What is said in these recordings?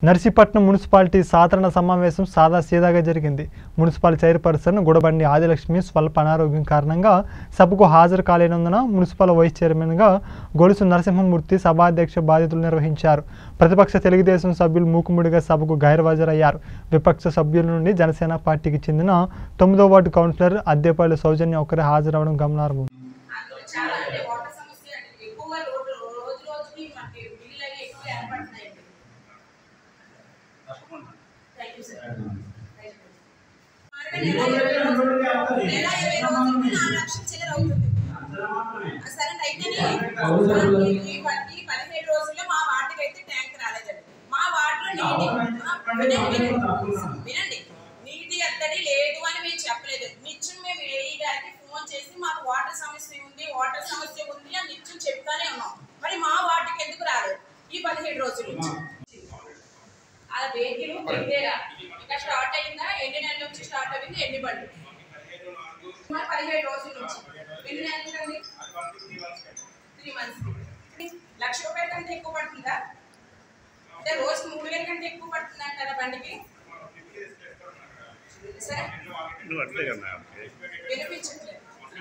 Narsipatnam municipality సాధారణ సమావేశం సాదా సీదాగా జరిగింది మున్సిపల్ చైర్పర్సన్ గుడబండి ఆదిలక్ష్మి స్వల్ప అనారోగ్యం కారణంగా సభకు హాజరు కాలేనందున మున్సిపల్ వైస్ చైర్మన్గా గొలుసు నరసింహమూర్తి సభాధ్యక్ష బాధ్యతలు నిర్వహించారు ప్రతిపక్ష తెలుగుదేశం సభ్యులు మూకుముడిగా సభకు గైర్హాజరయ్యారు విపక్ష సభ్యుల నుండి జనసేన పార్టీకి చెందిన తొమ్మిదో వార్డు కౌన్సిలర్ అద్దెపల్లి సౌజన్య ఒకరే హాజరవడం గమనార్హం అందులో చాలా అంటే వాటర్ సమస్య అంటే ఎక్కువగా రోజు రోజు రోజుకి మనకి బిల్లులు అవి ఎక్కువ ఏర్పడుతున్నాయండి థ్యాంక్ యూ సార్ నెల ఇరవై రోజులు నెల ఇరవై రోజులకి నాలుగు లక్షల చిల్లర అవుతుంది ఆ సరే అయితేనే ఈ పది పదిహేడు రోజుల్లో మా వార్డుకి అయితే ట్యాంక్ రాలేదండి మా వార్డులో నీటి ఆ, వినండి వినండి. వినండి నీటి ఎద్దడి లేదు అని మేము చెప్పలేదు నిత్యం మేము ఏఈ గారికి ఫోన్ చేసి మాకు వాటర్ సమస్య ఉంది వాటర్ సమస్య ఉంది అని నిత్యం చెప్తానే ఉన్నాం మరి మా వార్డుకి ఎందుకు రాలేదు ఈ పదిహేడు రోజుల నుంచి ఆ వెహికల్ పెట్టేరా ఇంకా స్టార్ట్ అయిందా ఎన్ని నెలల నుంచి స్టార్ట్ అయింది ఎన్ని బండ్లు మరి పదిహేడు రోజుల నుంచి ఎన్ని నెలలు అండి త్రీ మంత్స్ లక్ష రూపాయల కంటే ఎక్కువ పడుతుందా అంటే రోజు మూడు వేల కంటే ఎక్కువ పడుతుంది అంటారా బండికి సరే నువ్వు అట్లే కదా వినిపించట్లేదు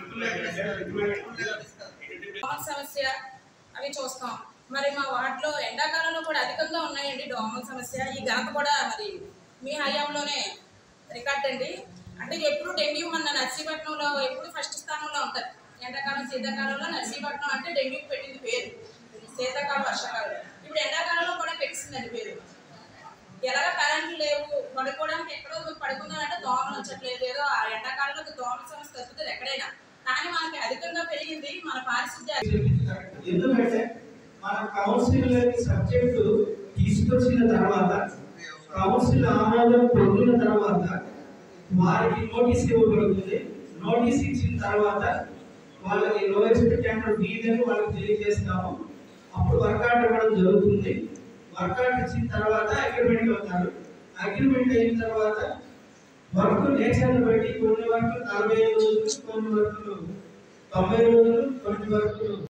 దోమల సమస్య అవి చూస్తాం మరి మా వార్డులో ఎండాకాలంలో కూడా అధికంగా ఉన్నాయండి దోమల సమస్య ఈ ఘనత కూడా మరి మీ హయాంలోనే రికార్డ్ అండి అంటే ఎప్పుడు డెంగ్యూ మన నర్సీపట్నంలో ఎప్పుడు ఫస్ట్ స్థానంలో ఉంటుంది ఎండాకాలం శీతాకాలంలో నర్సీపట్నం అంటే డెంగ్యూకి పెట్టింది పేరు శీతాకాలం వర్షాకాలం ఇప్పుడు ఎండాకాలంలో కూడా పెట్టిందండి పేరు ఎలాగ కరెంట్లు లేవు పడుకోవడానికి ఎక్కడో పడుకుందామంటే దోమలు ఉంచట్లేదు ఏదో ఆ ఎండాకాలంలో దోమల సమస్య తగ్గుతుంది ఎక్కడైనా కానీ మనకి అధికంగా పెరిగింది మన పారిశుద్ధ్య ఎందుకంటే మన కౌన్సిల్ సబ్జెక్టు తీసుకొచ్చిన తర్వాత కౌన్సిల్ ఆమోదం పొందిన తర్వాత వారికి నోటీస్ ఇవ్వబడుతుంది నోటీస్ ఇచ్చిన తర్వాత వాళ్ళకి లోయెస్ట్ టెండర్ మీదని వాళ్ళకి తెలియజేస్తాము అప్పుడు వర్క్ ఆర్డర్ ఇవ్వడం జరుగుతుంది వర్క్ ఆర్డర్ ఇచ్చిన తర్వాత అగ్రిమెంట్ అవుతారు అగ్రిమెంట్ అయిన తర్వాత వర్క్ నేచర్ బట్టి కొన్ని వర్క్ నలభై ఐదు రోజులు కొన్ని వర్కులు తొంభై రోజులు కొన్ని వర్కులు